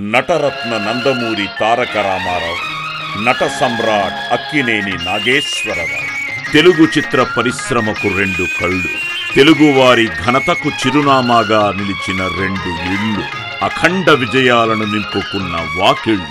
నటరత్న నందమూరి తారక రామారావు నట సమ్రాట్ అక్కినేని నాగేశ్వరరావు తెలుగు చిత్ర పరిశ్రమకు రెండు కళ్ళు తెలుగువారి ఘనతకు చిరునామాగా నిలిచిన రెండు ఇళ్ళు అఖండ విజయాలను నింపుకున్న వాకిళ్ళు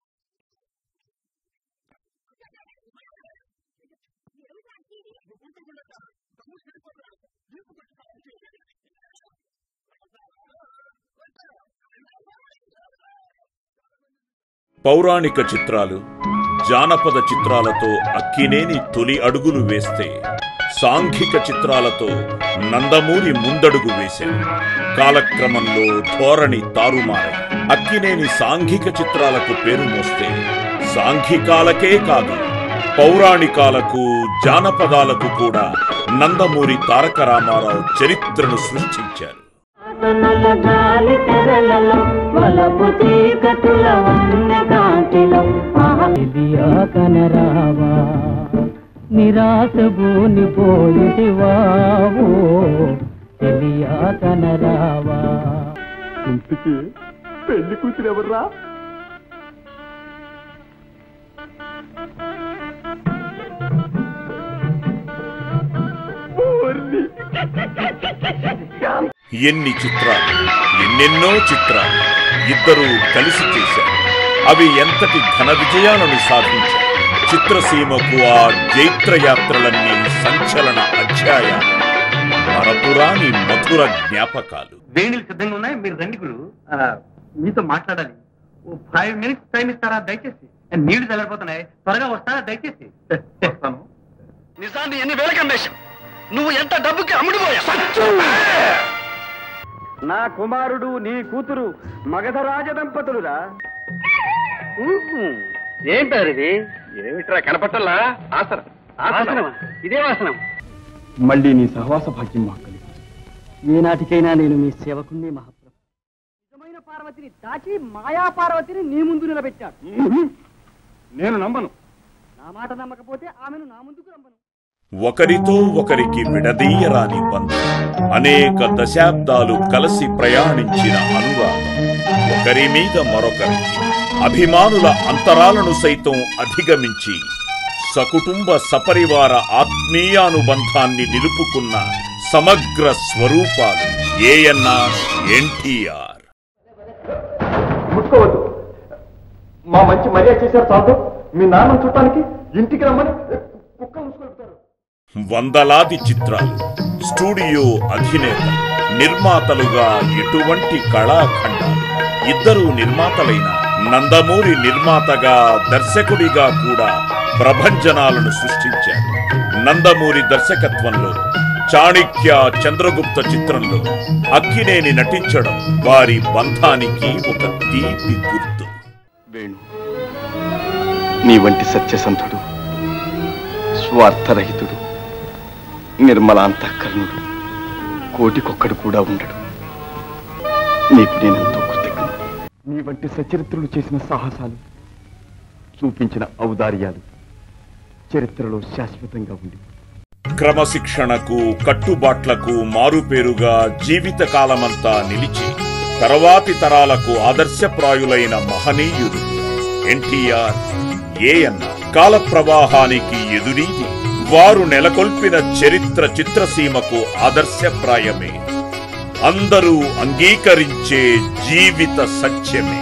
పౌరాణిక చిత్రాలు జానపద చిత్రాలతో అక్కినేని తొలి అడుగులు వేస్తే సాంఘిక చిత్రాలతో నందమూరి ముందడుగు వేశారు కాలక్రమంలో ధోరణి తారుమారై అక్కినేని సాంఘిక చిత్రాలకు పేరు మోస్తే సాంఘికాలకే కాదు పౌరాణికాలకు జానపదాలకు కూడా నందమూరి తారక రామారావు చరిత్రను సృష్టించారు వాసనల గాలి తెరలలో వలపు చీకటుల వన్నె కాంతిలో తెలియా కనరావా నిరాశ భూని పోయిటివావో తెలియా కనరావా ఇంటికి పెళ్లి కూతురు ఎవర్రా ఎన్ని చిత్రాలు ఎన్నెన్నో చిత్రాలు ఇద్దరూ కలిసి చేశారు అవి ఎంతటి ఘన విజయాలను సాధించాయి చిత్రసీమకు ఆ జైత్రయాత్రలన్నీ సంచలన అధ్యాయాలు మరపురాని మధుర జ్ఞాపకాలు వేణులు సిద్ధంగా ఉన్నాయి మీరు రండి గురు ఆ, మీతో మాట్లాడాలి ఓ ఫైవ్ మినిట్స్ టైం ఇస్తారా దయచేసి నీళ్లు చల్లారిపోతున్నాయి త్వరగా వస్తారా దయచేసి వస్తాను నిజాన్ని ఎన్ని వేలకు అమ్మేశాం నువ్వు ఎంత డబ్బుకి అమ్ముడుపోయా నా కుమారుడు నీ కూతురు మగధరాజ దంపతులురా ఏంటారు ఇది ఏమిట్రా కనపట్టల్లా ఆసనం ఆసనమా ఇదే ఆసనం మళ్ళీ నీ సహవాస భాగ్యం మాకు కలిగించు. ఏనాటికైనా నేను మీ సేవకుణ్ణి మహాప్రభు నిజమైన పార్వతిని దాచి మాయా పార్వతిని నీ ముందు నిలబెట్టాడు నేను నమ్మను నా మాట నమ్మకపోతే ఆమెను నా ముందుకు రమ్మను ఒకరితో ఒకరికి విడదీయరాని బంధం అనేక దశాబ్దాలు కలిసి ప్రయాణించిన అనురాగం ఒకరి మీద మరొకరికి అభిమానుల అంతరాలను సైతం అధిగమించి సకుటుంబ సపరివార ఆత్మీయానుబంధాన్ని నిలుపుకున్న సమగ్ర స్వరూపాలు ఏఎన్ఆర్ ఎన్టీఆర్ ముట్టుకోవద్దు మా మంచి మర్యాద చేశారు చాలు మీ నాన్న చుట్టానికి ఇంటికి రమ్మని కుక్క ముసుకొలుపుతారు వందలాది చిత్రాలు స్టూడియో అధినేత నిర్మాతలుగా ఎటువంటి కళాఖండాలు ఇద్దరు నిర్మాతలైన నందమూరి నిర్మాతగా దర్శకుడిగా కూడా ప్రభంజనాలను సృష్టించారు నందమూరి దర్శకత్వంలో చాణిక్య చంద్రగుప్త చిత్రంలో అక్కినేని నటించడం వారి బంధానికి ఒక తీపి గుర్తు వేణు నీ వంటి సత్యసంధుడు స్వార్థరహితుడు నిర్మలాంతఃకరణుడు కోటికొక్కడు కూడా ఉండడు నీకు నేనెంతో కృతజ్ఞుడు నీ వంటి సచరిత్రులు చేసిన సాహసాలు చూపించిన ఔదార్యాలు చరిత్రలో శాశ్వతంగా ఉండి క్రమశిక్షణకు కట్టుబాట్లకు మారుపేరుగా జీవితకాలమంతా నిలిచి తర్వాతి తరాలకు ఆదర్శప్రాయులైన మహనీయుడు ఎన్టీఆర్ ఏఎన్ఆర్ కాల ప్రవాహానికి ఎదురీది వారు నెలకొల్పిన చరిత్ర చిత్రసీమకు ఆదర్శప్రాయమే అందరూ అంగీకరించే జీవిత సత్యమే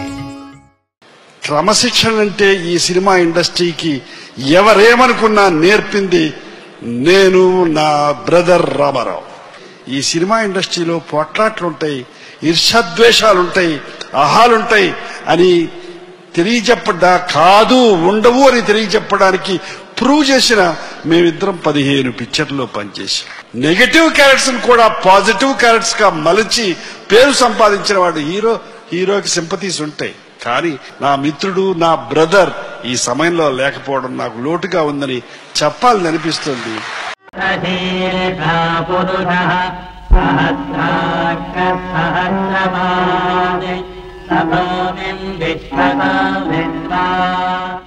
క్రమశిక్షణ అంటే ఈ సినిమా ఇండస్ట్రీకి ఎవరేమనుకున్నా నేర్పింది నేను నా బ్రదర్ రామారావు ఈ సినిమా ఇండస్ట్రీలో పోట్లాట్లుంటాయి ఈర్షద్వేషాలుంటాయి అహాలుంటాయి అని తెలియచెప్పడా కాదు ఉండవు అని తెలియచెప్పడానికి ప్రూవ్ చేసిన మేమిద్దరం పదిహేను పిక్చర్లో పనిచేసాం నెగటివ్ క్యారెక్టర్స్ కూడా పాజిటివ్ క్యారెక్టర్స్ గా మలిచి పేరు సంపాదించిన వాడు హీరో హీరోకి సింపతీస్ ఉంటాయి కానీ నా మిత్రుడు నా బ్రదర్ ఈ సమయంలో లేకపోవడం నాకు లోటుగా ఉందని చెప్పాలని అనిపిస్తుంది సహీర్షా పురుషः సహస్రాక్ష సహస్రపాదే సభూమిం విశ్వతో విద్వా